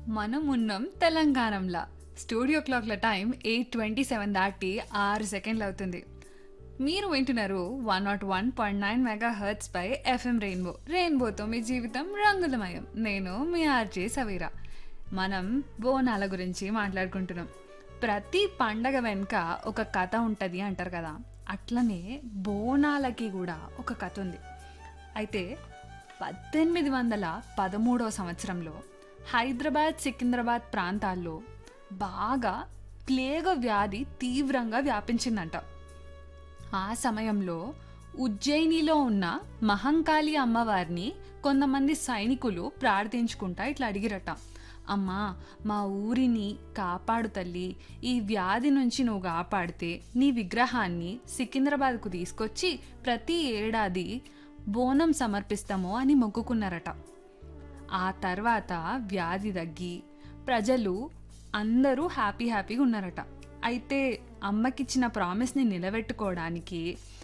మనం ఉన్నాం తెలంగాణంలా స్టూడియో క్లాక్ల టైం ఎయిట్ ట్వంటీ సెవెన్ దాటి ఆరు సెకండ్లు అవుతుంది మీరు వింటున్నారు one naught one point nine megahertz పై ఎఫ్ఎం రెయిన్బో రెయిన్బోతో మీ జీవితం రంగులమయం నేను మీ ఆర్జే సవీరా మనం బోనాల గురించి మాట్లాడుకుంటున్నాం ప్రతి పండగ వెనుక ఒక కథ ఉంటుంది అంటారు కదా అట్లనే బోనాలకి కూడా ఒక కథ ఉంది అయితే పద్దెనిమిది వందల పదమూడవ సంవత్సరంలో హైదరాబాద్ సికింద్రాబాద్ ప్రాంతాల్లో బాగా ప్లేగ వ్యాధి తీవ్రంగా వ్యాపించిందంట ఆ సమయంలో ఉజ్జయినిలో ఉన్న మహంకాళి అమ్మవారిని కొంతమంది సైనికులు ప్రార్థించుకుంటా ఇట్లా అడిగిరట అమ్మా మా ఊరిని కాపాడు తల్లి ఈ వ్యాధి నుంచి నువ్వు కాపాడితే నీ విగ్రహాన్ని సికింద్రాబాద్కు తీసుకొచ్చి ప్రతి ఏడాది బోనం సమర్పిస్తాము అని మొక్కుకున్నారట ఆ తర్వాత వ్యాధి తగ్గి ప్రజలు అందరూ హ్యాపీ హ్యాపీగా ఉన్నారట అయితే అమ్మకిచ్చిన ప్రామిస్ని నిలబెట్టుకోవడానికి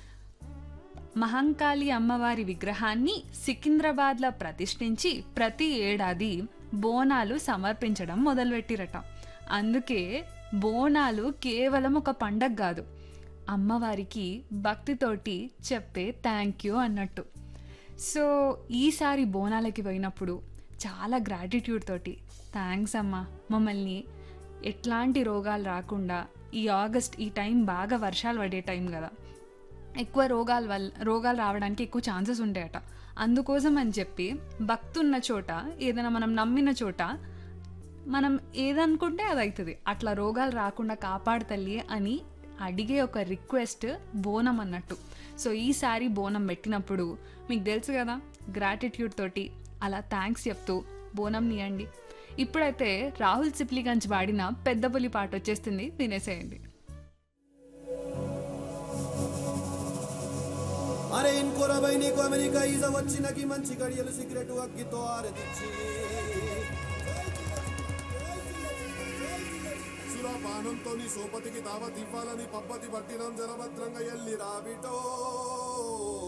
మహంకాళి అమ్మవారి విగ్రహాన్ని సికింద్రాబాద్లో ప్రతిష్ఠించి ప్రతి ఏడాది బోనాలు సమర్పించడం మొదలుపెట్టిరట అందుకే బోనాలు కేవలం ఒక పండగ కాదు అమ్మవారికి భక్తితోటి చెప్పే థ్యాంక్ యూ అన్నట్టు సో ఈసారి బోనాలకి పోయినప్పుడు చాలా గ్రాటిట్యూడ్ తోటి థ్యాంక్స్ అమ్మా మమ్మల్ని ఎట్లాంటి రోగాలు రాకుండా ఈ ఆగస్ట్ ఈ టైం బాగా వర్షాలు పడే టైం కదా ఎక్కువ రోగాల వల్ల రోగాలు రావడానికి ఎక్కువ ఛాన్సెస్ ఉంటాయట అందుకోసం అని చెప్పి భక్తున్న చోట ఏదైనా మనం నమ్మిన చోట మనం ఏదనుకుంటే అది అవుతుంది అట్లా రోగాలు రాకుండా కాపాడు తల్లి అని అడిగే ఒక రిక్వెస్ట్ బోనం అన్నట్టు సో ఈసారి బోనం పెట్టినప్పుడు మీకు తెలుసు కదా గ్రాటిట్యూడ్ తోటి అలా థ్యాంక్స్ చెప్తూ బోనం నీయండి ఇప్పుడైతే రాహుల్ సిప్లిగంజ్ వాడిన పెద్ద పులి పాట వచ్చేస్తుంది వినేసేయండి అరే ఇంకోరా బై నీకు అమెరికా ఈజ వచ్చినకి మంచి గడియలు సిగరెట్ అగ్గితో ఆరదిచ్చి సురపానంతో నీ సోపతికి దావత్ ఇవ్వాలని పబ్బతి పట్టినం జరభద్రంగా ఎల్లి రాబిటో